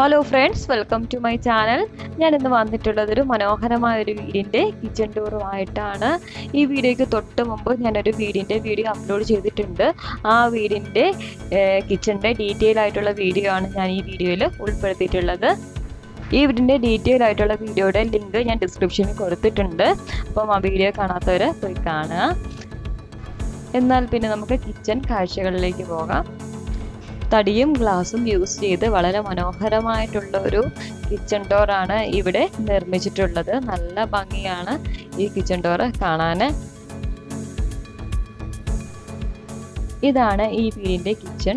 hello friends welcome to my channel ഞാൻ ഇന്ന് വന്നിട്ടുള്ളത് ഒരു മനോഹരമായ ഒരു വീടിൻ്റെ കിച്ചൺ ടൂറുമായിട്ടാണ് ഈ വീഡിയോയ്ക്ക് തൊട്ട് മുമ്പ് ഞാനൊരു വീടിൻ്റെ വീഡിയോ അപ്ലോഡ് ചെയ്തിട്ടുണ്ട് ആ വീടിൻ്റെ കിച്ചണിൻ്റെ ഡീറ്റെയിൽ ആയിട്ടുള്ള വീഡിയോ ആണ് ഞാൻ ഈ വീഡിയോയിൽ ഉൾപ്പെടുത്തിയിട്ടുള്ളത് ഈ വീടിൻ്റെ ഡീറ്റെയിൽ ആയിട്ടുള്ള വീഡിയോയുടെ ലിങ്ക് ഞാൻ ഡിസ്ക്രിപ്ഷനിൽ കൊടുത്തിട്ടുണ്ട് അപ്പം ആ വീഡിയോ കാണാത്തവർ പോയി കാണുക എന്നാൽ പിന്നെ നമുക്ക് കിച്ചൺ കാഴ്ചകളിലേക്ക് പോകാം തടിയും ഗ്ലാസും യൂസ് ചെയ്ത് വളരെ മനോഹരമായിട്ടുള്ള ഒരു കിച്ചൺ ഡോറാണ് ഇവിടെ നിർമ്മിച്ചിട്ടുള്ളത് നല്ല ഭംഗിയാണ് ഈ കിച്ചൺ ഡോറ് കാണാൻ ഇതാണ് ഈ വീടിൻ്റെ കിച്ചൺ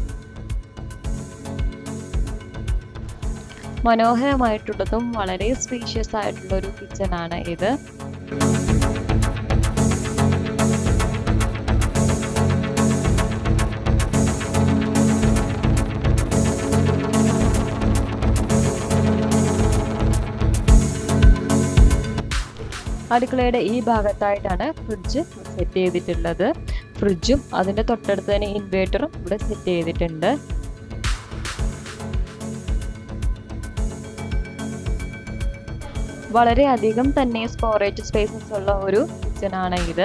മനോഹരമായിട്ടുള്ളതും വളരെ സ്പീഷ്യസ് ആയിട്ടുള്ള ഒരു കിച്ചൺ ആണ് ഇത് അടുക്കളയുടെ ഈ ഭാഗത്തായിട്ടാണ് ഫ്രിഡ്ജ് സെറ്റ് ചെയ്തിട്ടുള്ളത് ഫ്രിഡ്ജും അതിൻ്റെ തൊട്ടടുത്ത് തന്നെ ഇൻവേർട്ടറും ഇവിടെ സെറ്റ് ചെയ്തിട്ടുണ്ട് വളരെ അധികം തന്നെ സ്റ്റോറേജ് സ്പേസസ് ഉള്ള ഒരു കിച്ചണാണ് ഇത്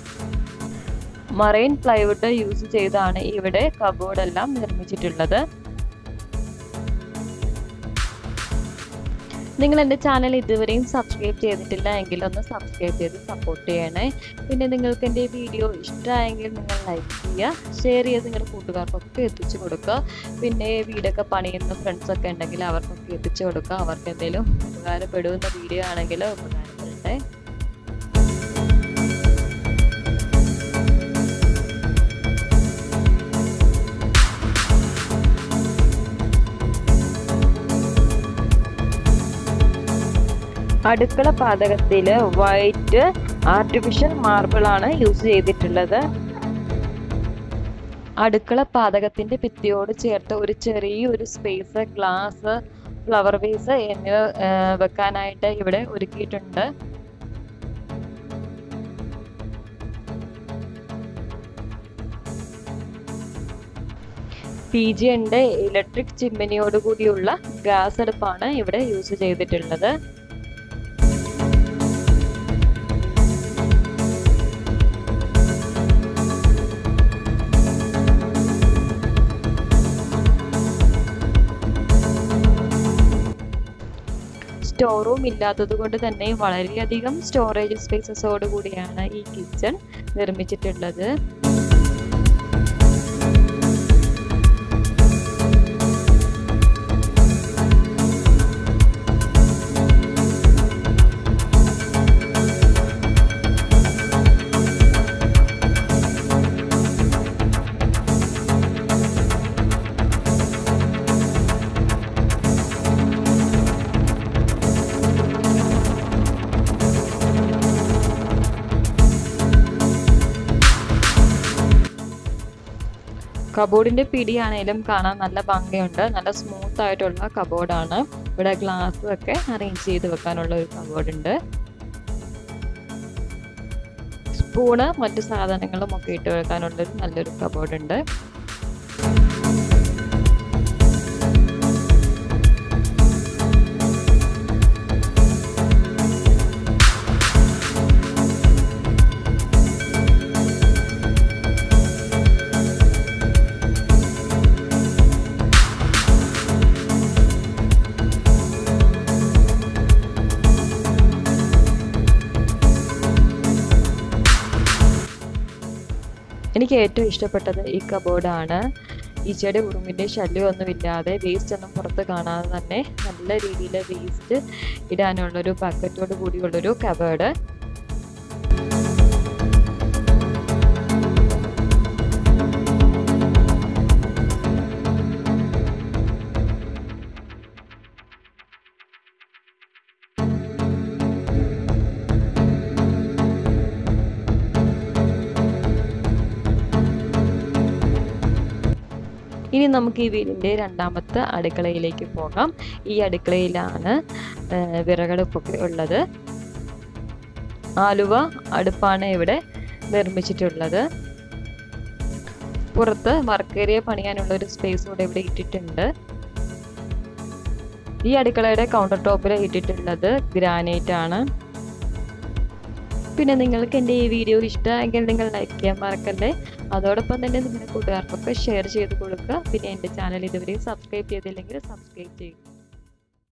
മറൈൻ പ്ലൈവുഡ് യൂസ് ചെയ്താണ് ഇവിടെ കബോർഡ് എല്ലാം നിർമ്മിച്ചിട്ടുള്ളത് നിങ്ങൾ എൻ്റെ ചാനൽ ഇതുവരെയും സബ്സ്ക്രൈബ് ചെയ്തിട്ടില്ല എങ്കിൽ ഒന്ന് സബ്സ്ക്രൈബ് ചെയ്ത് സപ്പോർട്ട് ചെയ്യണേ പിന്നെ നിങ്ങൾക്ക് എൻ്റെ വീഡിയോ ഇഷ്ടമായെങ്കിൽ നിങ്ങൾ ലൈക്ക് ചെയ്യുക ഷെയർ ചെയ്ത് നിങ്ങളുടെ കൂട്ടുകാർക്കൊക്കെ എത്തിച്ചു കൊടുക്കുക പിന്നെ വീടൊക്കെ പണിയുന്ന ഫ്രണ്ട്സൊക്കെ ഉണ്ടെങ്കിൽ അവർക്കൊക്കെ എത്തിച്ചു കൊടുക്കുക അവർക്ക് എന്തെങ്കിലും ഉപകാരപ്പെടുന്ന വീഡിയോ ആണെങ്കിൽ ഉപകാരപ്പെടട്ടെ അടുക്കള പാതകത്തിൽ വൈറ്റ് ആർട്ടിഫിഷ്യൽ മാർബിൾ ആണ് യൂസ് ചെയ്തിട്ടുള്ളത് അടുക്കള പാതകത്തിന്റെ ഭിത്തിയോട് ചേർത്ത് ഒരു ചെറിയ ഒരു സ്പേസ് ഗ്ലാസ് ഫ്ലവർ വേസ് എന്നിവ വെക്കാനായിട്ട് ഇവിടെ ഒരുക്കിയിട്ടുണ്ട് പി ജിന്റെ ഇലക്ട്രിക് ചിമ്മിനിയോട് കൂടിയുള്ള ഗ്യാസ് അടുപ്പാണ് ഇവിടെ യൂസ് ചെയ്തിട്ടുള്ളത് സ്റ്റോർ റൂം ഇല്ലാത്തത് കൊണ്ട് തന്നെ വളരെയധികം സ്റ്റോറേജ് സ്പേസസോട് കൂടിയാണ് ഈ കിച്ചൺ നിർമ്മിച്ചിട്ടുള്ളത് കബോർഡിന്റെ പിടിയാണേലും കാണാൻ നല്ല ഭംഗിയുണ്ട് നല്ല സ്മൂത്ത് ആയിട്ടുള്ള കബോർഡാണ് ഇവിടെ ഗ്ലാസ് ഒക്കെ അറേഞ്ച് ചെയ്ത് വെക്കാനുള്ള ഒരു കബോർഡ് ഉണ്ട് സ്പൂണ് മറ്റു സാധനങ്ങളും ഒക്കെ ഇട്ട് വെക്കാനുള്ള ഒരു നല്ലൊരു കബോർഡ് ഉണ്ട് എനിക്ക് ഏറ്റവും ഇഷ്ടപ്പെട്ടത് ഈ കബോർഡാണ് ഈച്ചയുടെ ഉറുമ്പിൻ്റെ ശല്യമൊന്നുമില്ലാതെ വേസ്റ്റ് ഒന്നും പുറത്ത് കാണാതെ തന്നെ നല്ല രീതിയിൽ വേസ്റ്റ് ഇടാനുള്ളൊരു ബക്കറ്റോട് കൂടിയുള്ളൊരു കബേർഡ് ഇനി നമുക്ക് ഈ വീടിൻ്റെ രണ്ടാമത്തെ അടുക്കളയിലേക്ക് പോകാം ഈ അടുക്കളയിലാണ് വിറകടുപ്പൊക്കെ ഉള്ളത് ആലുവ അടുപ്പാണ് ഇവിടെ നിർമ്മിച്ചിട്ടുള്ളത് പുറത്ത് വർക്ക് ഏരിയ പണിയാനുള്ള ഒരു സ്പേസ് കൂടെ ഇവിടെ ഇട്ടിട്ടുണ്ട് ഈ അടുക്കളയുടെ കൗണ്ടർ ടോപ്പിൽ ഇട്ടിട്ടുള്ളത് ഗ്രാനൈറ്റ് ആണ് പിന്നെ നിങ്ങൾക്ക് എൻ്റെ ഈ വീഡിയോ ഇഷ്ടമെങ്കിൽ നിങ്ങൾ ലൈക്ക് ചെയ്യാൻ മറക്കല്ലേ അതോടൊപ്പം തന്നെ നിങ്ങളുടെ കൂട്ടുകാർക്കൊക്കെ ഷെയർ ചെയ്ത് കൊടുക്കുക പിന്നെ എൻ്റെ ചാനൽ ഇതുവരെ സബ്സ്ക്രൈബ് ചെയ്തില്ലെങ്കിൽ സബ്സ്ക്രൈബ് ചെയ്യുക